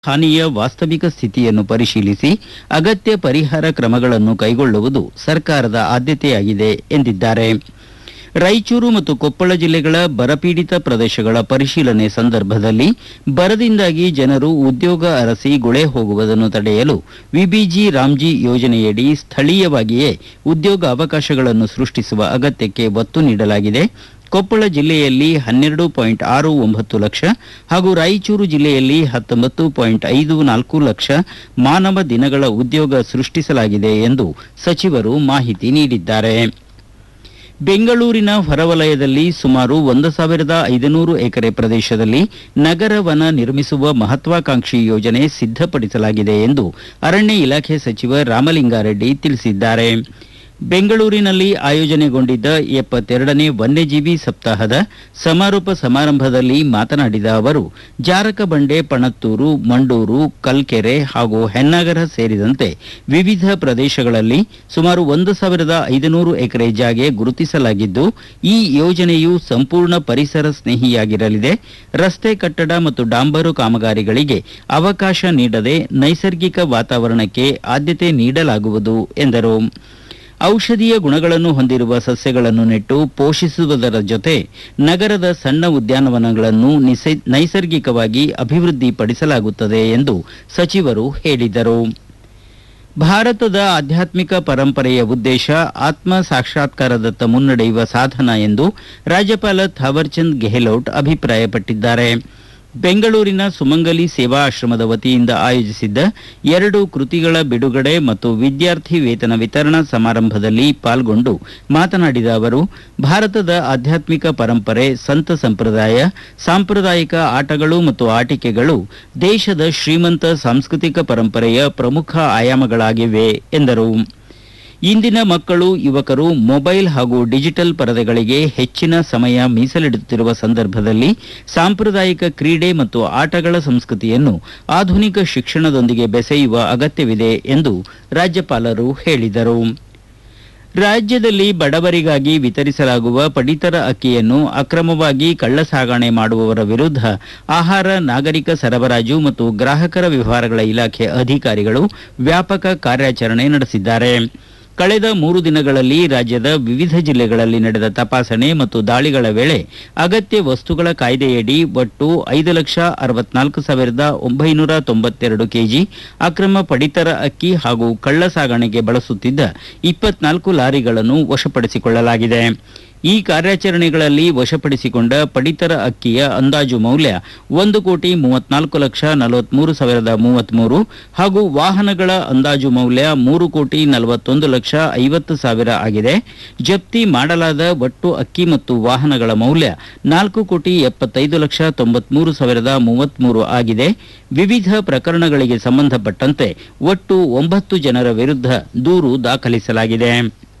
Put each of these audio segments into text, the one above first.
ಹಾನಿಯ ವಾಸ್ತವಿಕ ಸ್ಥಿತಿಯನ್ನು ಪರಿಶೀಲಿಸಿ ಅಗತ್ಯ ಪರಿಹಾರ ಕ್ರಮಗಳನ್ನು ಕೈಗೊಳ್ಳುವುದು ಸರ್ಕಾರದ ಆದ್ಯತೆಯಾಗಿದೆ ಎಂದಿದ್ದಾರೆ ರಾಯಚೂರು ಮತ್ತು ಕೊಪ್ಪಳ ಜಿಲ್ಲೆಗಳ ಬರಪೀಡಿತ ಪ್ರದೇಶಗಳ ಪರಿಶೀಲನೆ ಸಂದರ್ಭದಲ್ಲಿ ಬರದಿಂದಾಗಿ ಜನರು ಉದ್ಯೋಗ ಅರಸಿ ಗುಳೆ ಹೋಗುವುದನ್ನು ತಡೆಯಲು ವಿಬಿಜಿ ರಾಮ್ಜಿ ಯೋಜನೆಯಡಿ ಸ್ಥಳೀಯವಾಗಿಯೇ ಉದ್ಯೋಗ ಅವಕಾಶಗಳನ್ನು ಸೃಷ್ಟಿಸುವ ಅಗತ್ಯಕ್ಕೆ ಒತ್ತು ನೀಡಲಾಗಿದೆ ಕೊಪ್ಪಳ ಜಿಲ್ಲೆಯಲ್ಲಿ ಹನ್ನೆರಡು ಪಾಯಿಂಟ್ ಆರು ಒಂಬತ್ತು ಲಕ್ಷ ಹಾಗೂ ರಾಯಚೂರು ಜಿಲ್ಲೆಯಲ್ಲಿ ಹತ್ತೊಂಬತ್ತು ಪಾಯಿಂಟ್ ಐದು ನಾಲ್ಕು ಲಕ್ಷ ಮಾನವ ದಿನಗಳ ಉದ್ಯೋಗ ಸೃಷ್ಟಿಸಲಾಗಿದೆ ಎಂದು ಸಚಿವರು ಮಾಹಿತಿ ನೀಡಿದ್ದಾರೆ ಬೆಂಗಳೂರಿನ ಹೊರವಲಯದಲ್ಲಿ ಸುಮಾರು ಒಂದು ಸಾವಿರದ ಐದುನೂರು ಎಕರೆ ಪ್ರದೇಶದಲ್ಲಿ ನಗರ ವನ ನಿರ್ಮಿಸುವ ಮಹತ್ವಾಕಾಂಕ್ಷಿ ಯೋಜನೆ ಸಿದ್ಧಪಡಿಸಲಾಗಿದೆ ಎಂದು ಅರಣ್ಯ ಇಲಾಖೆ ಸಚಿವ ರಾಮಲಿಂಗಾರೆಡ್ಡಿ ತಿಳಿಸಿದ್ದಾರೆ ಬೆಂಗಳೂರಿನಲ್ಲಿ ಆಯೋಜನೆಗೊಂಡಿದ್ದ ಎಪ್ಪತ್ತೆರಡನೇ ವನ್ಯಜೀವಿ ಸಪ್ತಾಹದ ಸಮಾರೋಪ ಸಮಾರಂಭದಲ್ಲಿ ಮಾತನಾಡಿದ ಅವರು ಜಾರಕಬಂಡೆ ಪಣತ್ತೂರು ಮಂಡೂರು ಕಲ್ಕೆರೆ ಹಾಗೂ ಹೆನ್ನಗರ ಸೇರಿದಂತೆ ವಿವಿಧ ಪ್ರದೇಶಗಳಲ್ಲಿ ಸುಮಾರು ಒಂದು ಸಾವಿರದ ಐದುನೂರು ಎಕರೆ ಜಾಗೆ ಗುರುತಿಸಲಾಗಿದ್ದು ಈ ಯೋಜನೆಯು ಸಂಪೂರ್ಣ ಪರಿಸರ ಸ್ನೇಹಿಯಾಗಿರಲಿದೆ ರಸ್ತೆ ಕಟ್ಟಡ ಮತ್ತು ಡಾಂಬರು ಕಾಮಗಾರಿಗಳಿಗೆ ಅವಕಾಶ ನೀಡದೆ ನೈಸರ್ಗಿಕ ವಾತಾವರಣಕ್ಕೆ ಆದ್ಯತೆ ನೀಡಲಾಗುವುದು ಎಂದರು ಔಷಧೀಯ ಗುಣಗಳನ್ನು ಹೊಂದಿರುವ ಸಸ್ಯಗಳನ್ನು ನೆಟ್ಟು ಪೋಷಿಸುವುದರ ಜೊತೆ ನಗರದ ಸಣ್ಣ ಉದ್ಯಾನವನಗಳನ್ನು ನಿಸೈ- ನೈಸರ್ಗಿಕವಾಗಿ ಅಭಿವೃದ್ಧಿಪಡಿಸಲಾಗುತ್ತದೆ ಎಂದು ಸಚಿವರು ಹೇಳಿದರು ಭಾರತದ ಆಧ್ಯಾತ್ಮಿಕ ಪರಂಪರೆಯ ಉದ್ದೇಶ ಆತ್ಮ ಸಾಕ್ಷಾತ್ಕಾರದತ್ತ ಮುನ್ನಡೆಯುವ ಸಾಧನ ಎಂದು ರಾಜ್ಯಪಾಲ ಥಾವರ್ಚಂದ್ ಗೆಹ್ಲೋಟ್ ಅಭಿಪ್ರಾಯಪಟ್ಟಿದ್ದಾರೆ ಬೆಂಗಳೂರಿನ ಸುಮಂಗಲಿ ಸೇವಾ ಆಶ್ರಮದ ವತಿಯಿಂದ ಆಯೋಜಿಸಿದ್ದ ಎರಡು ಕೃತಿಗಳ ಬಿಡುಗಡೆ ಮತ್ತು ವಿದ್ಯಾರ್ಥಿ ವೇತನ ವಿತರಣಾ ಸಮಾರಂಭದಲ್ಲಿ ಪಾಲ್ಗೊಂಡು ಮಾತನಾಡಿದ ಅವರು ಭಾರತದ ಆಧ್ಯಾತ್ಮಿಕ ಪರಂಪರೆ ಸಂತ ಸಂಪ್ರದಾಯ ಸಾಂಪ್ರದಾಯಿಕ ಆಟಗಳು ಮತ್ತು ಆಟಿಕೆಗಳು ದೇಶದ ಶ್ರೀಮಂತ ಸಾಂಸ್ಕೃತಿಕ ಪರಂಪರೆಯ ಪ್ರಮುಖ ಆಯಾಮಗಳಾಗಿವೆ ಎಂದರು ಇಂದಿನ ಮಕ್ಕಳು ಯುವಕರು ಮೊಬೈಲ್ ಹಾಗೂ ಡಿಜಿಟಲ್ ಪರದೆಗಳಿಗೆ ಹೆಚ್ಚಿನ ಸಮಯ ಮೀಸಲಿಡುತ್ತಿರುವ ಸಂದರ್ಭದಲ್ಲಿ ಸಾಂಪ್ರದಾಯಿಕ ಕ್ರೀಡೆ ಮತ್ತು ಆಟಗಳ ಸಂಸ್ಕೃತಿಯನ್ನು ಆಧುನಿಕ ಶಿಕ್ಷಣದೊಂದಿಗೆ ಬೆಸೆಯುವ ಅಗತ್ಯವಿದೆ ಎಂದು ರಾಜ್ಯಪಾಲರು ಹೇಳಿದರು ರಾಜ್ಯದಲ್ಲಿ ಬಡವರಿಗಾಗಿ ವಿತರಿಸಲಾಗುವ ಪಡಿತರ ಅಕ್ಕಿಯನ್ನು ಅಕ್ರಮವಾಗಿ ಕಳ್ಳಸಾಗಣೆ ಮಾಡುವವರ ವಿರುದ್ಧ ಆಹಾರ ನಾಗರಿಕ ಸರಬರಾಜು ಮತ್ತು ಗ್ರಾಹಕರ ವ್ಯವಹಾರಗಳ ಇಲಾಖೆ ಅಧಿಕಾರಿಗಳು ವ್ಯಾಪಕ ಕಾರ್ಯಾಚರಣೆ ನಡೆಸಿದ್ದಾರೆ ಕಳೆದ ಮೂರು ದಿನಗಳಲ್ಲಿ ರಾಜ್ಯದ ವಿವಿಧ ಜಿಲ್ಲೆಗಳಲ್ಲಿ ನಡೆದ ತಪಾಸಣೆ ಮತ್ತು ದಾಳಿಗಳ ವೇಳೆ ಅಗತ್ಯ ವಸ್ತುಗಳ ಕಾಯ್ದೆಯಡಿ ಒಟ್ಟು ಐದು ಲಕ್ಷ ಅರವತ್ನಾಲ್ಕು ಸಾವಿರದ ಒಂಬೈನೂರ ತೊಂಬತ್ತೆರಡು ಕೆಜಿ ಅಕ್ರಮ ಪಡಿತರ ಅಕ್ಕಿ ಹಾಗೂ ಕಳ್ಳ ಸಾಗಣೆಗೆ ಬಳಸುತ್ತಿದ್ದ ಇಪ್ಪತ್ನಾಲ್ಕು ಲಾರಿಗಳನ್ನು ವಶಪಡಿಸಿಕೊಳ್ಳಲಾಗಿದೆ ಈ ಕಾರ್ಯಾಚರಣೆಗಳಲ್ಲಿ ವಶಪಡಿಸಿಕೊಂಡ ಪಡಿತರ ಅಕ್ಕಿಯ ಅಂದಾಜು ಮೌಲ್ಯ ಒಂದು ಕೋಟಿ ಮೂವತ್ನಾಲ್ಕು ಲಕ್ಷ ನಲವತ್ಮೂರು ಸಾವಿರದ ಮೂವತ್ಮೂರು ಹಾಗೂ ವಾಹನಗಳ ಅಂದಾಜು ಮೌಲ್ಯ ಮೂರು ಕೋಟಿ ನಲವತ್ತೊಂದು ಲಕ್ಷ ಐವತ್ತು ಸಾವಿರ ಆಗಿದೆ ಜಪ್ತಿ ಮಾಡಲಾದ ಒಟ್ಟು ಅಕ್ಕಿ ಮತ್ತು ವಾಹನಗಳ ಮೌಲ್ಯ ನಾಲ್ಕು ಕೋಟಿ ಎಪ್ಪತ್ತೈದು ಲಕ್ಷ ತೊಂಬತ್ಮೂರು ಸಾವಿರದ ಮೂವತ್ಮೂರು ಆಗಿದೆ ವಿವಿಧ ಪ್ರಕರಣಗಳಿಗೆ ಸಂಬಂಧಪಟ್ಟಂತೆ ಒಟ್ಟು ಒಂಬತ್ತು ಜನರ ವಿರುದ್ಧ ದೂರು ದಾಖಲಿಸಲಾಗಿದೆ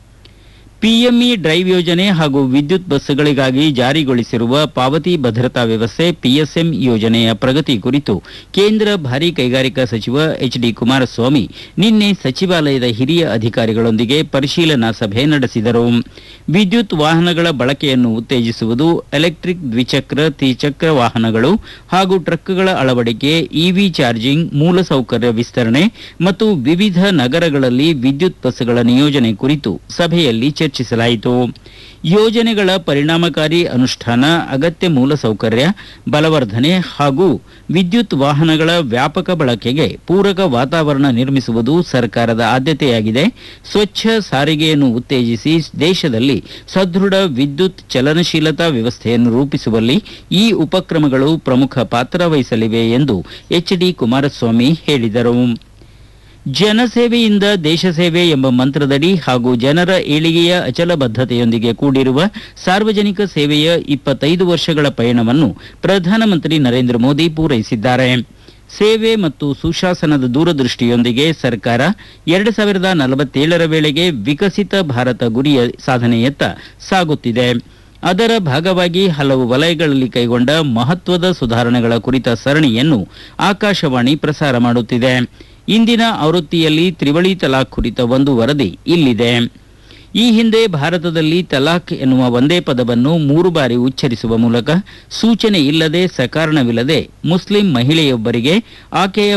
ಪಿಎಂಇ ಡ್ರೈವ್ ಯೋಜನೆ ಹಾಗೂ ವಿದ್ಯುತ್ ಬಸ್ಗಳಿಗಾಗಿ ಜಾರಿಗೊಳಿಸಿರುವ ಪಾವತಿ ಭದ್ರತಾ ವ್ಯವಸ್ಥೆ ಪಿಎಸ್ಎಂ ಯೋಜನೆಯ ಪ್ರಗತಿ ಕುರಿತು ಕೇಂದ್ರ ಭಾರೀ ಕೈಗಾರಿಕಾ ಸಚಿವ ಎಚ್ ಡಿ ಕುಮಾರಸ್ವಾಮಿ ನಿನ್ನೆ ಸಚಿವಾಲಯದ ಹಿರಿಯ ಅಧಿಕಾರಿಗಳೊಂದಿಗೆ ಪರಿಶೀಲನಾ ಸಭೆ ನಡೆಸಿದರು ವಿದ್ಯುತ್ ವಾಹನಗಳ ಬಳಕೆಯನ್ನು ಉತ್ತೇಜಿಸುವುದು ಎಲೆಕ್ಟ್ರಿಕ್ ದ್ವಿಚಕ್ರ ತ್ರಿಚಕ್ರ ವಾಹನಗಳು ಹಾಗೂ ಟ್ರಕ್ಗಳ ಅಳವಡಿಕೆ ಇವಿ ಚಾರ್ಜಿಂಗ್ ಮೂಲಸೌಕರ್ಯ ವಿಸ್ತರಣೆ ಮತ್ತು ವಿವಿಧ ನಗರಗಳಲ್ಲಿ ವಿದ್ಯುತ್ ಬಸ್ಗಳ ನಿಯೋಜನೆ ಕುರಿತು ಸಭೆಯಲ್ಲಿ ಚರ್ಚಿಸಲಾಯಿತು ಯೋಜನೆಗಳ ಪರಿಣಾಮಕಾರಿ ಅನುಷ್ಠಾನ ಅಗತ್ಯ ಮೂಲಸೌಕರ್ಯ ಬಲವರ್ಧನೆ ಹಾಗೂ ವಿದ್ಯುತ್ ವಾಹನಗಳ ವ್ಯಾಪಕ ಬಳಕೆಗೆ ಪೂರಕ ವಾತಾವರಣ ನಿರ್ಮಿಸುವುದು ಸರ್ಕಾರದ ಆದ್ಯತೆಯಾಗಿದೆ ಸ್ವಚ್ಛ ಸಾರಿಗೆಯನ್ನು ಉತ್ತೇಜಿಸಿ ದೇಶದಲ್ಲಿ ಸದೃಢ ವಿದ್ಯುತ್ ಚಲನಶೀಲತಾ ವ್ಯವಸ್ಥೆಯನ್ನು ರೂಪಿಸುವಲ್ಲಿ ಈ ಉಪಕ್ರಮಗಳು ಪ್ರಮುಖ ಪಾತ್ರ ವಹಿಸಲಿವೆ ಎಂದು ಎಚ್ ಡಿ ಕುಮಾರಸ್ವಾಮಿ ಹೇಳಿದರು ಜನಸೇವೆಯಿಂದ ದೇಶ ಸೇವೆ ಎಂಬ ಮಂತ್ರದಡಿ ಹಾಗೂ ಜನರ ಏಳಿಗೆಯ ಅಚಲ ಬದ್ಧತೆಯೊಂದಿಗೆ ಕೂಡಿರುವ ಸಾರ್ವಜನಿಕ ಸೇವೆಯ ಇಪ್ಪತ್ತೈದು ವರ್ಷಗಳ ಪಯಣವನ್ನು ಪ್ರಧಾನಮಂತ್ರಿ ನರೇಂದ್ರ ಮೋದಿ ಪೂರೈಸಿದ್ದಾರೆ ಸೇವೆ ಮತ್ತು ಸುಶಾಸನದ ದೂರದೃಷ್ಟಿಯೊಂದಿಗೆ ಸರ್ಕಾರ ಎರಡು ಸಾವಿರದ ನಲವತ್ತೇಳರ ವೇಳೆಗೆ ವಿಕಸಿತ ಭಾರತ ಗುರಿಯ ಸಾಧನೆಯತ್ತ ಸಾಗುತ್ತಿದೆ ಅದರ ಭಾಗವಾಗಿ ಹಲವು ವಲಯಗಳಲ್ಲಿ ಕೈಗೊಂಡ ಮಹತ್ವದ ಸುಧಾರಣೆಗಳ ಕುರಿತ ಸರಣಿಯನ್ನು ಆಕಾಶವಾಣಿ ಪ್ರಸಾರ ಮಾಡುತ್ತಿದೆ ಇಂದಿನ ಆವೃತ್ತಿಯಲ್ಲಿ ತ್ರಿವಳಿ ತಲಾಖ್ ಕುರಿತ ಒಂದು ವರದಿ ಇಲ್ಲಿದೆ ಈ ಹಿಂದೆ ಭಾರತದಲ್ಲಿ ತಲಾಖ್ ಎನ್ನುವ ಒಂದೇ ಪದವನ್ನು ಮೂರು ಬಾರಿ ಉಚ್ಚರಿಸುವ ಮೂಲಕ ಸೂಚನೆ ಇಲ್ಲದೆ ಸಕಾರಣವಿಲ್ಲದೆ ಮುಸ್ಲಿಂ ಮಹಿಳೆಯೊಬ್ಬರಿಗೆ ಆಕೆಯ